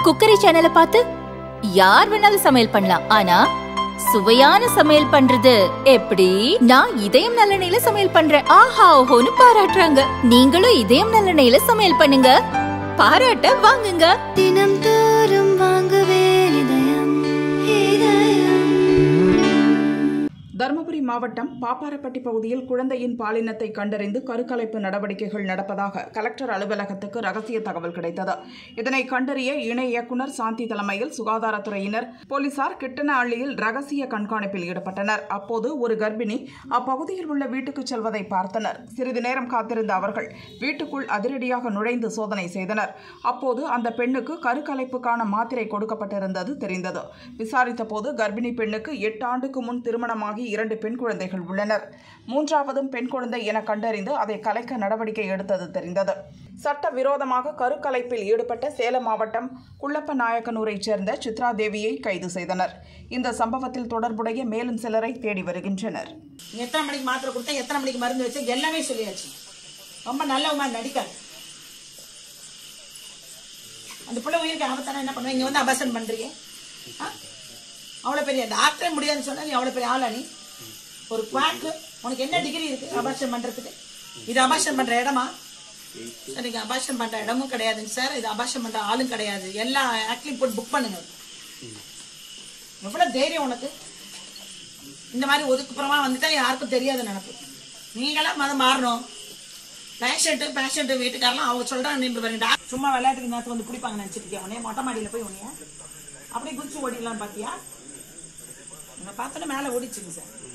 Cookery சேனலை பார்த்து யார் வேணாலும் சமையல் பண்ணலாம் ஆனா சுவையான சமையல் பண்றது எப்படி நான் இதயம் நல்லெண்ணெயில சமையல் பண்றேன் ஆஹா ஓஹோன்னு பாராட்டுறாங்க நீங்களும் இதயம் நல்லெண்ணெயில சமையல் பண்ணுங்க பாராட்ட வாங்குங்க தினம் தோறும் வாங்குவே இதயம் இதயம் தருமபுரி மாவட்டம் பாப்பாரப்பட்டி பகுதியில் குழந்தையின் பாலினத்தை கண்டறிந்து கருக்கலைப்பு நடவடிக்கைகள் நடப்பதாக கலெக்டர் அலுவலகத்துக்கு ரகசிய தகவல் கிடைத்தது இதனை கண்டறிய இணை இயக்குனர் சாந்தி தலைமையில் சுகாதாரத்துறையினர் போலீசார் கிட்டனஹள்ளியில் ரகசிய கண்காணிப்பில் ஈடுபட்டனர் அப்போது ஒரு கர்ப்பிணி அப்பகுதியில் உள்ள வீட்டுக்கு செல்வதை பார்த்தனர் சிறிது நேரம் காத்திருந்த அவர்கள் வீட்டுக்குள் அதிரடியாக நுழைந்து சோதனை செய்தனர் அப்போது அந்த பெண்ணுக்கு கருக்கலைப்புக்கான மாத்திரை கொடுக்கப்பட்டிருந்தது தெரிந்தது விசாரித்த போது கர்ப்பிணி பெண்ணுக்கு எட்டு ஆண்டுக்கு முன் திருமணமாகி இரண்டு பெண் குழந்தைகள் உள்ளனர் மூன்றாவதும் பெண் குழந்தை என கண்டறிந்து அதை கலைக்க நடவடிக்கை எடுத்தது தெரிந்தது சட்ட விரோதமாக கருக்கலைப்பில் ஈடுபட்ட சேலம் மாவட்டம் குள்ளப்ப நாயக்கனூரைச் சேர்ந்த சித்ரா தேவியை கைது செய்தனர் இந்த சம்பவத்தில் தொடர்புடைய மேலும் சிலரை தேடி வருகின்றனர் எத்தனை மணிக்கு மாத்திரை கொடுத்தேன் எத்தனை மணிக்கு மருந்து வச்சேன் எல்லாமே சொல்லியாச்சு ரொம்ப நல்லவமா நடிக்காது அந்த பிள்ளை உயிருக்கு ஆபத்தான என்ன பண்ணுவேன் இங்க வந்து அபாசன் பண்றீங்க ஆ? அவ்வளவு பெரிய டாக்டரே முடியாதுன்னு சொன்னா நீ அவ்வளவு பெரிய ஆளா நீ ஒரு குவாக்கு உனக்கு என்ன டிகிரி இருக்கு அபாஷன் பண்றதுக்கு இது அபாஷன் பண்ற இடமா சார் நீங்க அபாஷன் பண்ற இடமும் கிடையாதுங்க சார் இது அபாஷன் பண்ற ஆளும் கிடையாது எல்லா ஆக்டிங் போட்டு புக் பண்ணுங்க எவ்வளவு தைரியம் உனக்கு இந்த மாதிரி ஒதுக்குப்புறமா வந்துட்டா யாருக்கும் தெரியாது நினைப்பு நீங்களாம் மதம் மாறணும் பேஷண்ட் பேஷண்ட் வீட்டுக்காரலாம் அவங்க சொல்றாங்க நீங்க பாருங்க டாக்டர் சும்மா விளையாட்டுக்கு நேரத்து வந்து பிடிப்பாங்க நினைச்சிட்டு இருக்கியா உடனே மொட்டை மாடியில போய் உன்னைய அப்படியே குதிச்சு ஓடிடலாம் பாத்தியா உன்னை பார்த்தோன்னே மேல ஓடிச்சுங்க சார்